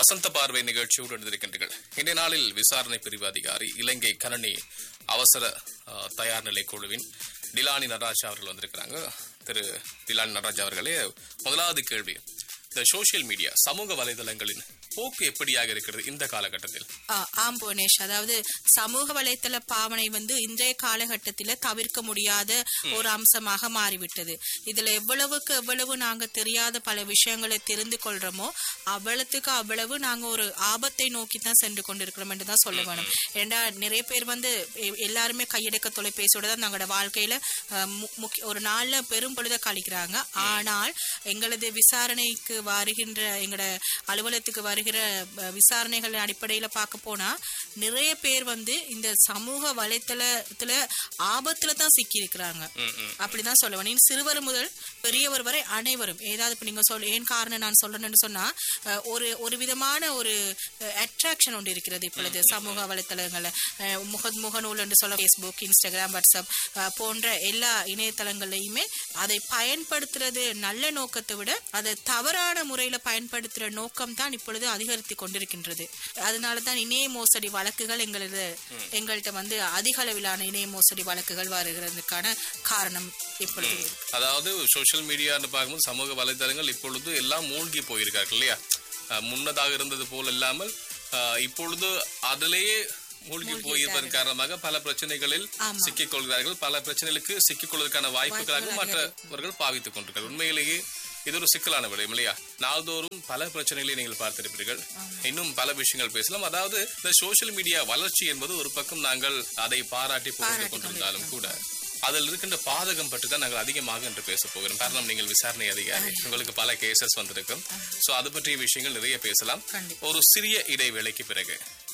வசந்த பார்வை நிகழ்ச்சியோடு இருந்திருக்கின்றீர்கள் இன்றைய நாளில் விசாரணை பிரிவு அதிகாரி இலங்கை கணனி அவசர அஹ், தயார் நிலை குழுவின் டிலானி நடராஜ் அவர்கள் வந்திருக்கிறாங்க திரு டிலானி நடராஜ் அவர்களே முதலாவது கேள்வி இந்த சோஷியல் மீடியா சமூக வலைதளங்களின் போக்கு எப்படியாக இருக்கிறது இந்த காலகட்டத்தில் ஆ, ஆம் புவனேஷ் அதாவது சமூக வலைத்தள பாவனை வந்து இன்றைய காலகட்டத்தில தவிர்க்க முடியாத ஒரு அம்சமாக மாறிவிட்டது இதுல எவ்வளவுக்கு எவ்வளவு நாங்க தெரியாத பல விஷயங்களை தெரிந்து கொள்றோமோ அவ்வளவுக்கு அவ்வளவு நாங்க ஒரு ஆபத்தை நோக்கி தான் சென்று கொண்டிருக்கிறோம் என்று தான் சொல்ல வேணும் ஏண்டா நிறைய பேர் வந்து எ- எல்லாருமே கையடக்க தொலைபேசியோட தான் தங்களோட வாழ்க்கையில அ, மு- முக்கிய- ஒரு நாள்ல பெரும் பொழுத கழிக்கிறாங்க ஆனால் எங்களது விசாரணைக்கு வருகின்ற எங்களோட அலுவலகத்துக்கு வருகிற அ, விசாரணைகள் அடிப்படையில பார்க்க போனா நிறைய பேர் வந்து இந்த சமூக வலைத்தளத்துல ஆபத்துல தான் சிக்கி இருக்கிறாங்க அப்படிதான் சொல்ல வேணும் சிறுவர் முதல் பெரியவர் வரை அனைவரும் ஏதாவது இப்ப நீங்க சொல் ஏன் காரணம் நான் சொல்றேன்னு சொன்னா அஹ், ஒரு ஒரு விதமான ஒரு அட்ராக்ஷன் ஒன்று இருக்கிறது இப்பொழுது சமூக வலைத்தளங்கள்ல அஹ், முக முகநூல் என்று சொல்ல ஃபேஸ்புக் இன்ஸ்டாகிராம் வாட்ஸ்அப் அஹ், போன்ற எல்லா இணையதளங்களையுமே அதை பயன்படுத்துறது நல்ல நோக்கத்தை விட அதை தவறான முறையில பயன்படுத்துற நோக்கம் தான் இப்பொழுது அதிகரித்து கொண்டிருக்கின்றது அதனால தான் இணைய மோசடி வழக்குகள் எங்களது எங்கள்கிட்ட வந்து அதிக அளவிலான இணைய மோசடி வழக்குகள் வருகிறதுக்கான காரணம் இப்பொழுது இருக்கு. அதாவது சோஷியல் மீடியான்னு பார்க்கும்போது சமூக வலைதளங்கள் இப்பொழுது எல்லாம் மூழ்கி போயிருக்கார்கள் இல்லையா அஹ், முன்னதாக இருந்தது போல் இல்லாமல் அஹ், இப்பொழுது அதிலேயே மூழ்கி போயிருப்பதன் காரணமாக பல பிரச்சனைகளில் ஆமா. சிக்கிக் கொள்கிறார்கள் பல பிரச்சனைகளுக்கு சிக்கிக் கொள்வதற்கான வாய்ப்புகளாக மற்றவர்கள் பாவித்துக் கொண்டிருக்கிறார்கள் உண்மையிலேயே இது ஒரு சிக்கலான விடயம் இல்லையா நாள்தோறும் பல பிரச்சனைகளை நீங்கள் பார்த்திருப்பீர்கள் இன்னும் பல விஷயங்கள் பேசலாம் அதாவது இந்த சோஷியல் மீடியா வளர்ச்சி என்பது ஒரு பக்கம் நாங்கள் அதை பாராட்டி புகழ்ந்து கொண்டிருந்தாலும் கூட அதில் இருக்கின்ற பாதகம் பற்றி தான் நாங்கள் அதிகமாக என்று பேச போகிறோம் காரணம் நீங்கள் விசாரணை அதிகாரி உங்களுக்கு பல கேசஸ் வந்திருக்கும் சோ அது பற்றிய விஷயங்கள் நிறைய பேசலாம் கண்டிப்பா. ஒரு சிறிய இடைவேளைக்கு பிறகு